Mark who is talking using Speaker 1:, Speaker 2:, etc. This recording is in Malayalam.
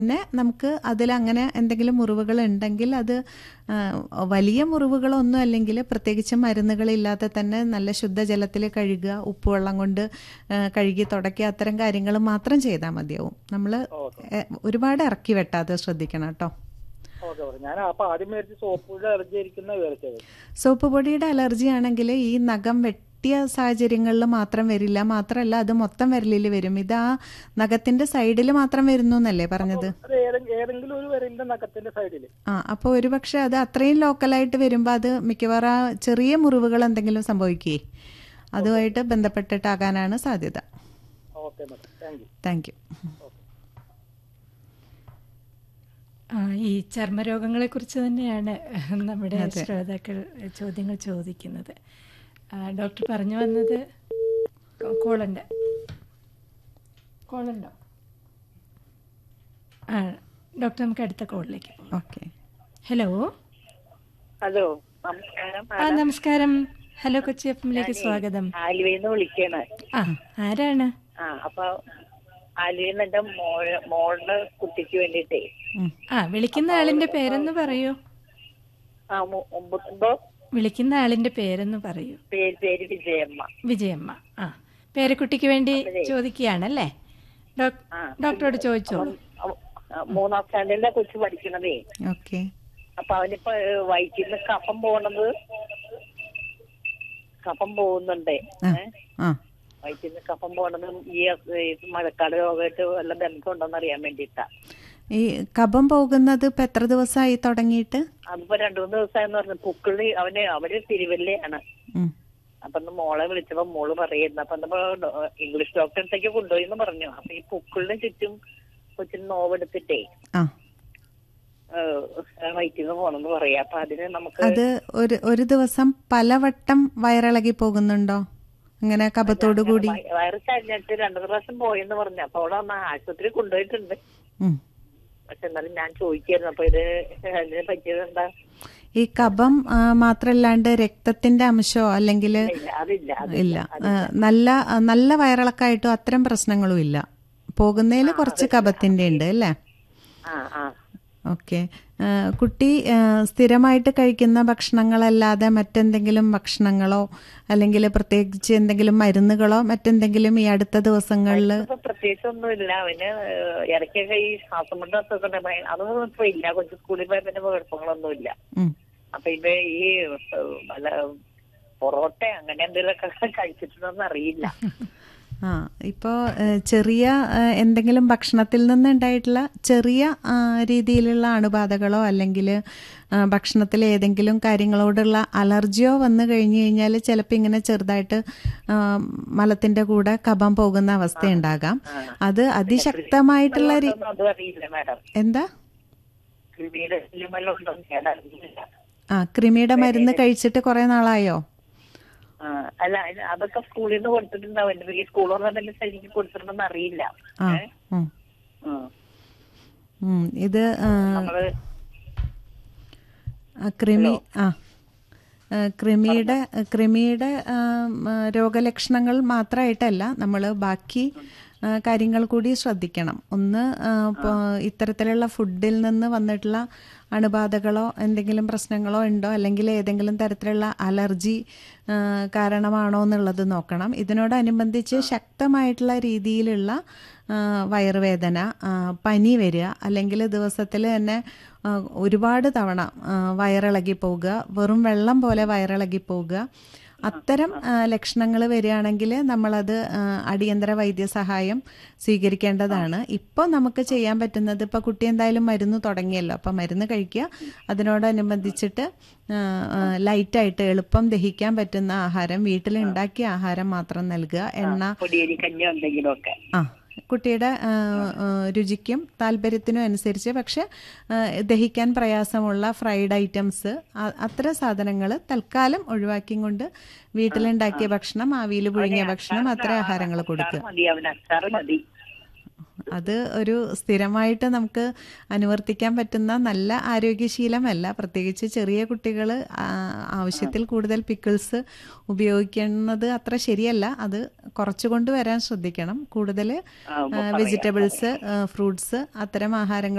Speaker 1: പിന്നെ നമുക്ക് അതിലങ്ങനെ എന്തെങ്കിലും മുറിവുകൾ ഉണ്ടെങ്കിൽ അത് ആ, വലിയ മുറിവുകളൊന്നും അല്ലെങ്കിൽ പ്രത്യേകിച്ച് മരുന്നുകളില്ലാതെ തന്നെ നല്ല ശുദ്ധജലത്തിൽ കഴുകുക ഉപ്പുവെള്ളം കൊണ്ട് ആ, കഴുകി തുടയ്ക്കുക അത്തരം കാര്യങ്ങൾ മാത്രം ചെയ്താൽ മതിയാവും നമ്മൾ ഒരുപാട് ഇറക്കി വെട്ടാതെ ശ്രദ്ധിക്കണം കേട്ടോ
Speaker 2: ഓക്കെ ഓക്കെ ഞാൻ അപ്പൊ ആദ്യം മേടിച്ച് സോപ്പിന്റെ അലർജി ആയിരിക്കുന്ന വിചാരിച്ചത്
Speaker 1: സോപ്പ് പൊടിയുടെ അലർജി ആണെങ്കിൽ ഈ നഖം വെട്ടിയ സാഹചര്യങ്ങളിൽ മാത്രം വരില്ല മാത്രമല്ല അത് മൊത്തം വിരലിൽ വരും ഇത് ആ നഖത്തിന്റെ സൈഡിൽ മാത്രം വരുന്നു എന്നല്ലേ പറഞ്ഞത്
Speaker 2: അത് ഏതെങ്കിലും ഏതെങ്കിലും ഒരു വിരലിന്റെ നഖത്തിന്റെ സൈഡിൽ
Speaker 1: ആ അപ്പോൾ ഒരുപക്ഷെ അത് അത്രയും ലോക്കലായിട്ട് വരുമ്പോൾ അത് മിക്കവാറും ആ ചെറിയ മുറിവുകൾ എന്തെങ്കിലും സംഭവിക്കുകയെ അതുമായിട്ട് ബന്ധപ്പെട്ടിട്ടാകാനാണ് സാധ്യത
Speaker 2: okay madam thank you
Speaker 1: thank you
Speaker 3: ആ, ഈ ചർമ്മരോഗങ്ങളെ കുറിച്ച് തന്നെയാണ് നമ്മുടെ ശ്രോതാക്കൾ ചോദ്യങ്ങൾ ചോദിക്കുന്നത് ആ, ഡോക്ടർ പറഞ്ഞു വന്നത് കോ- കോളുണ്ട് കോളുണ്ടോ ആ ഡോക്ടർ നമുക്ക് അടുത്ത കോളിലേക്ക് പോകാം
Speaker 1: ഓക്കെ
Speaker 3: ഹലോ
Speaker 4: ഹലോ നമസ്കാരം
Speaker 3: ആ നമസ്കാരം ഹലോ കൊച്ചി എഫിലേക്ക് സ്വാഗതം
Speaker 4: ആലുവയിൽ നിന്ന് വിളിക്കാണ്
Speaker 3: ആ ആരാണ്
Speaker 4: ആ അപ്പൊ ആലുവയിൽ നിന്ന് എന്റെ മോള് മോളുടെ കുട്ടിക്ക് വേണ്ടിട്ടേ
Speaker 3: ആ വിളിക്കുന്ന ആളിന്റെ പേരെന്ന് പറയൂ
Speaker 4: ആ മു- മുമ്പ് എന്തോ
Speaker 3: വിളിക്കുന്ന ആളിന്റെ പേരെന്ന് പറയൂ
Speaker 4: പേര് പേര് വിജയമ്മ
Speaker 3: വിജയമ്മ ആ പേരക്കുട്ടിക്ക് വേണ്ടി ചോദിക്കുകയാണല്ലേ ഡോക്-
Speaker 4: ആ.
Speaker 3: ഡോക്ടറോട് ചോദിച്ചോളൂ
Speaker 4: അവ- ആ, മൂന്നാം സ്റ്റാൻഡേർഡിലെ കൊച്ചു പഠിക്കണതേ
Speaker 1: ഓക്കെ
Speaker 4: അപ്പൊ അവനിപ്പോ വയറ്റിന്ന് കഫം പോണത് കഫം പോകുന്നുണ്ട്
Speaker 1: ആ
Speaker 4: ഏ?
Speaker 1: ആ
Speaker 4: വയറ്റിന്ന് കഫം പോണത് ഈ ഈ മഴക്കാല രോഗമായിട്ട് വല്ല ബന്ധമുണ്ടോന്ന് അറിയാൻ വേണ്ടിട്ടാ
Speaker 1: ഈ കഫം പോകുന്നത് ഇപ്പം എത്ര ദിവസമായി തുടങ്ങിയിട്ട്
Speaker 4: അതിപ്പോ രണ്ടു മൂന്ന് ദിവസമായെന്ന് പറഞ്ഞു പുക്കിളി അവന് അവര് തിരുവല്ലയാണ്
Speaker 1: ഉം.
Speaker 4: അപ്പൊ ഇന്ന് മോളെ വിളിച്ചപ്പോ മോള് പറയുന്നു അപ്പൊ നമ്മ ഇംഗ്ലീഷ് ഡോക്ടറെ അടുത്തേക്ക് കൊണ്ടുപോയി എന്ന് പറഞ്ഞു അപ്പൊ ഈ പുക്കിളിന് ചുറ്റും കൊച്ചിന് നോവെടുത്തിട്ടേ
Speaker 1: ആ
Speaker 4: വയറ്റിന്ന് പോണെന്ന് പറയാ അപ്പൊ അതിന് നമുക്ക്
Speaker 1: അത് ഒരു ഒരു ദിവസം പലവട്ടം വയറിളകി പോകുന്നുണ്ടോ അങ്ങനെ കഫത്തോടു കൂടി
Speaker 4: വയ- വയറ് കഴിഞ്ഞിട്ട് രണ്ടു പ്രാവശ്യം പോയെന്ന് പറഞ്ഞു അപ്പൊ അവിടെ വന്ന് ആശുപത്രി കൊണ്ടുപോയിട്ടുണ്ട്
Speaker 1: ഉം.
Speaker 4: പക്ഷെ എന്നാലും ഞാൻ ചോദിക്കായിരുന്നു അപ്പൊ ഇത് അതിനെ പറ്റിയത് എന്താ
Speaker 1: ഈ കഫം ആ, മാത്രല്ലാണ്ട് രക്തത്തിന്റെ അംശമോ അല്ലെങ്കിൽ
Speaker 4: ഇല്ല അതില്ല അത്
Speaker 1: ഇല്ല ആ, നല്ല ആ, നല്ല വയറിളക്കായിട്ടോ അത്തരം പ്രശ്നങ്ങളും ഇല്ല പോകുന്നതിൽ കുറച്ച് കഫത്തിന്റെ ഉണ്ട് അല്ലേ
Speaker 4: ആ ആ
Speaker 1: ഓക്കെ കുട്ടി ആ, സ്ഥിരമായിട്ട് കഴിക്കുന്ന ഭക്ഷണങ്ങളല്ലാതെ മറ്റെന്തെങ്കിലും ഭക്ഷണങ്ങളോ അല്ലെങ്കിൽ പ്രത്യേകിച്ച് എന്തെങ്കിലും മരുന്നുകളോ മറ്റെന്തെങ്കിലും ഈ അടുത്ത ദിവസങ്ങളിൽ
Speaker 4: ഇപ്പൊ പ്രത്യേകിച്ച് ഒന്നുമില്ല അവന് ഏഹ് ഇടയ്ക്കൊക്കെ ഈ ശ്വാസം മുട്ട അസുഖം ഭയ- അതൊന്നും ഇപ്പൊ ഇല്ല കൊച്ചു സ്കൂളിൽ പോയ പിന്നെ കുഴപ്പങ്ങളൊന്നുമില്ല അപ്പൊ ഇത് ഈ ഏഹ് വല്ല പൊറോട്ട അങ്ങനെ എന്തെങ്കിലുമൊക്കെ കഴിച്ചിട്ടുണ്ടോന്ന് അറിയില്ല
Speaker 1: ആ ഇപ്പോൾ ചെറിയ ആ, എന്തെങ്കിലും ഭക്ഷണത്തിൽ നിന്ന് ഉണ്ടായിട്ടുള്ള ചെറിയ ആ, രീതിയിലുള്ള അണുബാധകളോ അല്ലെങ്കിൽ ഭക്ഷണത്തിൽ ഏതെങ്കിലും കാര്യങ്ങളോടുള്ള അലർജിയോ വന്നു കഴിഞ്ഞു കഴിഞ്ഞാൽ ചിലപ്പോൾ ഇങ്ങനെ ചെറുതായിട്ട് ആ, മലത്തിൻ്റെ കൂടെ കഫം പോകുന്ന അവസ്ഥ ഉണ്ടാകാം അത് അതിശക്തമായിട്ടുള്ള രീ-
Speaker 4: അതൊന്നും അതും അറിയില്ല മാഡം
Speaker 1: എന്താ
Speaker 4: കൃമിയുടെ വല്ലതും ഉണ്ടോന്ന് ഞാൻ അറിയില്ല
Speaker 1: ആ കൃമിയുടെ മരുന്ന് കഴിച്ചിട്ട് കുറേ നാളായോ
Speaker 4: ആ, അല്ല അതിന് അതൊക്കെ സ്കൂളിൽ നിന്ന് കൊടുത്തിട്ടുണ്ടാവും ഈ സ്കൂൾ പറഞ്ഞാൽ ശരിക്കും കൊടുത്തിട്ടുണ്ടെന്ന് അറിയില്ല
Speaker 1: ആ
Speaker 4: ഏഹ്
Speaker 1: ഉം.
Speaker 4: ഉം.
Speaker 1: ഉം. ഇത് ആ,
Speaker 4: നമ്മള്
Speaker 1: ആ, കൃമി ആ ആ, കൃമിയുടെ കൃമിയുടെ ആ, ആ, രോഗലക്ഷണങ്ങൾ മാത്രമായിട്ടല്ല നമ്മൾ ബാക്കി ആ, കാര്യങ്ങൾ കൂടി ശ്രദ്ധിക്കണം ഒന്ന് ആ, ഇപ്പോ ഇത്തരത്തിലുള്ള ഫുഡിൽ നിന്ന് വന്നിട്ടുള്ള അണുബാധകളോ എന്തെങ്കിലും പ്രശ്നങ്ങളോ ഉണ്ടോ അല്ലെങ്കിൽ ഏതെങ്കിലും തരത്തിലുള്ള അലർജി ആ, കാരണമാണോ എന്നുള്ളത് നോക്കണം ഇതിനോടനുബന്ധിച്ച് ശക്തമായിട്ടുള്ള രീതിയിലുള്ള ആ, വയറുവേദന ആ, പനി വരിക അല്ലെങ്കിൽ ദിവസത്തിൽ തന്നെ ആ, ഒരുപാട് തവണ ആ, വയറിളകി പോവുക വെറും വെള്ളം പോലെ വയറിളകി പോവുക അത്തരം ലക്ഷണങ്ങൾ വരികയാണെങ്കിൽ നമ്മളത് ആ, അടിയന്തര വൈദ്യസഹായം സ്വീകരിക്കേണ്ടതാണ് ഇപ്പോൾ നമുക്ക് ചെയ്യാൻ പറ്റുന്നത് ഇപ്പോൾ കുട്ടി എന്തായാലും മരുന്ന് തുടങ്ങിയല്ലോ അപ്പോൾ മരുന്ന് കഴിക്കുക അതിനോടനുബന്ധിച്ചിട്ട് ആ, ആ, ലൈറ്റായിട്ട് എളുപ്പം ദഹിക്കാൻ പറ്റുന്ന ആഹാരം വീട്ടിൽ ഉണ്ടാക്കിയ ആഹാരം മാത്രം നൽകുക എണ്ണ
Speaker 4: പൊടിയരി കഞ്ഞി എന്തെങ്കിലും ഒക്കെ
Speaker 1: ആ കുട്ടിയുടെ ആ, ആ, രുചിക്കും താല്പര്യത്തിനും അനുസരിച്ച് പക്ഷെ ആ, ദഹിക്കാൻ പ്രയാസമുള്ള ഫ്രൈഡ് ഐറ്റംസ് അ- അത്തരം സാധനങ്ങൾ തൽക്കാലം ഒഴിവാക്കിയും കൊണ്ട് വീട്ടിലുണ്ടാക്കിയ ഭക്ഷണം ആവിയിൽ പുഴുങ്ങിയ ഭക്ഷണം അത്തരം ആഹാരങ്ങൾ കൊടുക്കുക
Speaker 4: മതി അവന് അച്ചാറ് മതി
Speaker 1: അത് ഒരു സ്ഥിരമായിട്ട് നമുക്ക് അനുവർത്തിക്കാൻ പറ്റുന്ന നല്ല ആരോഗ്യശീലമല്ല പ്രത്യേകിച്ച് ചെറിയ കുട്ടികൾ ആവശ്യത്തിൽ കൂടുതൽ പിക്കിൾസ് ഉപയോഗിക്കുന്നത് അത്ര ശരിയല്ല അത് കുറച്ചു കൊണ്ടുവരാൻ ശ്രദ്ധിക്കണം കൂടുതൽ വെജിറ്റബിൾസ് ഫ്രൂട്ട്സ് അത്തരം ആഹാരങ്ങൾ